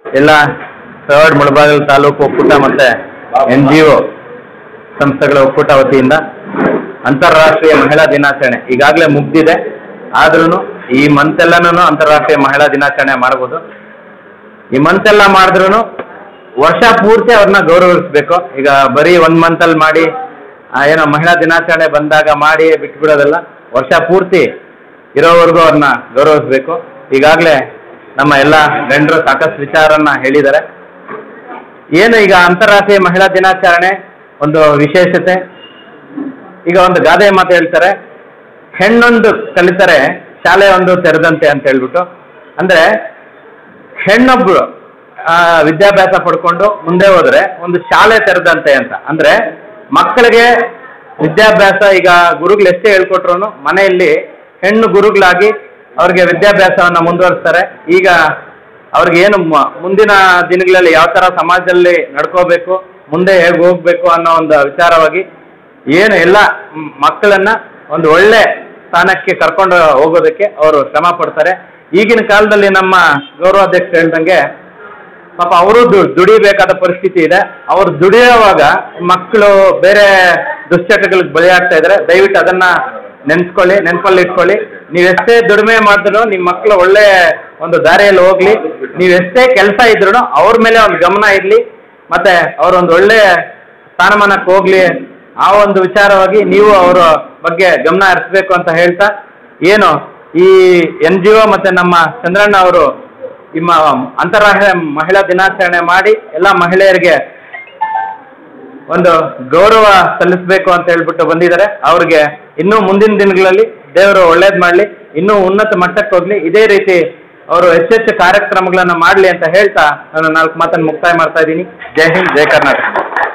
ಎಲ್ಲ ಸವರ್ಡ್ ಮುಳಬಾಗಿಲು ತಾಲೂಕು ಒಕ್ಕೂಟ ಮತ್ತೆ ಎನ್ ಜಿ ಒ ಸಂಸ್ಥೆಗಳ ಒಕ್ಕೂಟ ವತಿಯಿಂದ ಅಂತಾರಾಷ್ಟ್ರೀಯ ಮಹಿಳಾ ದಿನಾಚರಣೆ ಈಗಾಗಲೇ ಮುಗ್ದಿದೆ ಆದ್ರೂ ಈ ಮಂತ್ ಎಲ್ಲನೂ ಅಂತಾರಾಷ್ಟ್ರೀಯ ಮಹಿಳಾ ದಿನಾಚರಣೆ ಮಾಡ್ಬೋದು ಈ ಮಂತ್ ಎಲ್ಲ ಮಾಡಿದ್ರು ವರ್ಷ ಪೂರ್ತಿ ಅವ್ರನ್ನ ಗೌರವಿಸ್ಬೇಕು ಈಗ ಬರೀ ಒಂದ್ ಮಂತ್ ಅಲ್ಲಿ ಮಾಡಿ ಆ, ಏನೋ ಮಹಿಳಾ ದಿನಾಚರಣೆ ಬಂದಾಗ ಮಾಡಿ ಬಿಟ್ಬಿಡೋದಲ್ಲ ವರ್ಷ ಪೂರ್ತಿ ಇರೋವರೆಗೂ ಅವ್ರನ್ನ ಗೌರವಿಸ್ಬೇಕು ಈಗಾಗಲೇ ನಮ್ಮ ಎಲ್ಲ ಗಂಡರು ಸಾಕಷ್ಟು ವಿಚಾರನ್ನ ಹೇಳಿದ್ದಾರೆ ಏನು ಈಗ ಅಂತಾರಾಷ್ಟ್ರೀಯ ಮಹಿಳಾ ದಿನಾಚರಣೆ ಒಂದು ವಿಶೇಷತೆ ಈಗ ಒಂದು ಗಾದೆ ಮಾತು ಹೇಳ್ತಾರೆ ಹೆಣ್ಣೊಂದು ಕಲಿತರೆ ಶಾಲೆ ಒಂದು ತೆರೆದಂತೆ ಅಂತ ಹೇಳ್ಬಿಟ್ಟು ಅಂದ್ರೆ ಹೆಣ್ಣೊಬ್ರು ಆ, ವಿದ್ಯಾಭ್ಯಾಸ ಪಡ್ಕೊಂಡು ಮುಂದೆ ಹೋದ್ರೆ ಒಂದು ಶಾಲೆ ತೆರೆದಂತೆ ಅಂತ ಅಂದ್ರೆ ಮಕ್ಕಳಿಗೆ ವಿದ್ಯಾಭ್ಯಾಸ ಈಗ ಗುರುಗಳು ಎಷ್ಟೇ ಹೇಳ್ಕೊಟ್ರು ಮನೆಯಲ್ಲಿ ಹೆಣ್ಣು ಗುರುಗಳಾಗಿ ಅವ್ರಿಗೆ ವಿದ್ಯಾಭ್ಯಾಸವನ್ನ ಮುಂದುವರಿಸ್ತಾರೆ ಈಗ ಅವ್ರಿಗೆ ಏನು ಮ- ಮುಂದಿನ ದಿನಗಳಲ್ಲಿ ಯಾವ ತರ ಸಮಾಜದಲ್ಲಿ ನಡ್ಕೋಬೇಕು ಮುಂದೆ ಹೇಗೆ ಹೋಗ್ಬೇಕು ಅನ್ನೋ ಒಂದು ವಿಚಾರವಾಗಿ ಏನು ಎಲ್ಲ ಮ್- ಮಕ್ಕಳನ್ನ ಒಂದು ಒಳ್ಳೆ ಸ್ಥಾನಕ್ಕೆ ಕರ್ಕೊಂಡು ಹೋಗೋದಕ್ಕೆ ಅವರು ಶ್ರಮ ಪಡ್ತಾರೆ ಈಗಿನ ಕಾಲದಲ್ಲಿ ನಮ್ಮ ಗೌರವಾಧ್ಯಕ್ಷ ಹೇಳ್ದಂಗೆ ಪಾಪ ಅವರು ದುಡಿಬೇಕಾದ ಪರಿಸ್ಥಿತಿ ಇದೆ ಅವ್ರು ದುಡಿಯೋವಾಗ ಮಕ್ಕಳು ಬೇರೆ ದುಶ್ಚಟಗಳಿಗೆ ಬಲಿಯಾಗ್ತಾ ಇದ್ದಾರೆ ದಯವಿಟ್ಟು ಅದನ್ನ ನೆನ್ಸ್ಕೊಳ್ಳಿ ನೆನ್ಪಲ್ಲಿ ಇಟ್ಕೊಳ್ಳಿ ನೀವೆಷ್ಟೇ ದುಡಿಮೆ ಮಾಡಿದ್ರು ನಿಮ್ಮ ಮಕ್ಕಳು ಒಳ್ಳೆ ಒಂದು ದಾರಿಯಲ್ಲಿ ಹೋಗ್ಲಿ ನೀವೆಷ್ಟೇ ಕೆಲಸ ಇದ್ರು ಅವ್ರ ಮೇಲೆ ಒಂದು ಗಮನ ಇರಲಿ ಮತ್ತೆ ಅವರೊಂದು ಒಳ್ಳೆ ಸ್ಥಾನಮಾನಕ್ಕೆ ಹೋಗ್ಲಿ ಆ ಒಂದು ವಿಚಾರವಾಗಿ ನೀವು ಅವರ ಬಗ್ಗೆ ಗಮನ ಹರಿಸ್ಬೇಕು ಅಂತ ಹೇಳ್ತಾ ಏನು ಈ ಎನ್ ಜಿ ಒ ಮತ್ತೆ ನಮ್ಮ ಚಂದ್ರಣ್ಣ ಅವರು ನಿಮ್ಮ ಅಂತಾರಾಷ್ಟ್ರೀಯ ಮಹಿಳಾ ದಿನಾಚರಣೆ ಮಾಡಿ ಎಲ್ಲ ಮಹಿಳೆಯರಿಗೆ ಒಂದು ಗೌರವ ಸಲ್ಲಿಸಬೇಕು ಅಂತ ಹೇಳ್ಬಿಟ್ಟು ಬಂದಿದ್ದಾರೆ ಅವ್ರಿಗೆ ಇನ್ನೂ ಮುಂದಿನ ದಿನಗಳಲ್ಲಿ ದೇವರು ಒಳ್ಳೇದು ಮಾಡಲಿ ಇನ್ನೂ ಉನ್ನತ ಮಟ್ಟಕ್ಕೆ ಹೋಗ್ಲಿ ಇದೇ ರೀತಿ ಅವರು ಹೆಚ್ಚೆಚ್ಚು ಕಾರ್ಯಕ್ರಮಗಳನ್ನ ಮಾಡಲಿ ಅಂತ ಹೇಳ್ತಾ ನಾನು ನಾಲ್ಕು ಮಾತನ್ನು ಮುಕ್ತಾಯ ಮಾಡ್ತಾ ಇದ್ದೀನಿ ಜೈ ಹಿಂದ್ ಜೈ ಕರ್ನಾಟಕ